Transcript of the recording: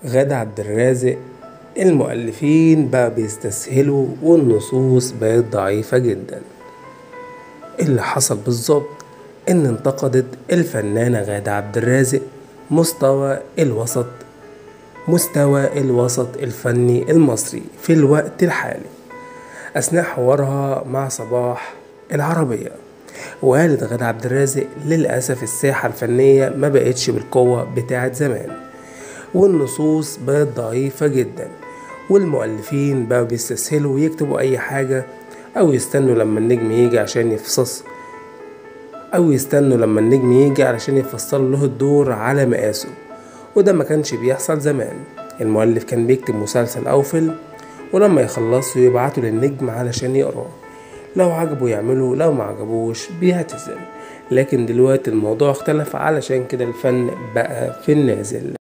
غادة عبد الرازق المؤلفين بقى بيستسهلوا والنصوص بقت ضعيفة جدا اللي حصل بالظبط ان انتقدت الفنانة غادة عبد الرازق مستوى الوسط مستوى الوسط الفني المصري في الوقت الحالي أثناء حوارها مع صباح العربية وقالت غادة عبد الرازق للأسف الساحة الفنية ما بقتش بالقوة بتاعت زمان والنصوص بقت ضعيفة جدا والمؤلفين بقوا بيستسهلوا يكتبوا أي حاجة أو يستنوا لما النجم يجي عشان يفصص أو يستنوا لما النجم يجي علشان يفصلوا له الدور على مقاسه وده ما كانش بيحصل زمان المؤلف كان بيكتب مسلسل أو فيلم ولما يخلصوا يبعتوا للنجم علشان يقراه لو عجبه يعمله لو ما عجبوش بيعتذر لكن دلوقتي الموضوع اختلف علشان كده الفن بقى في النازل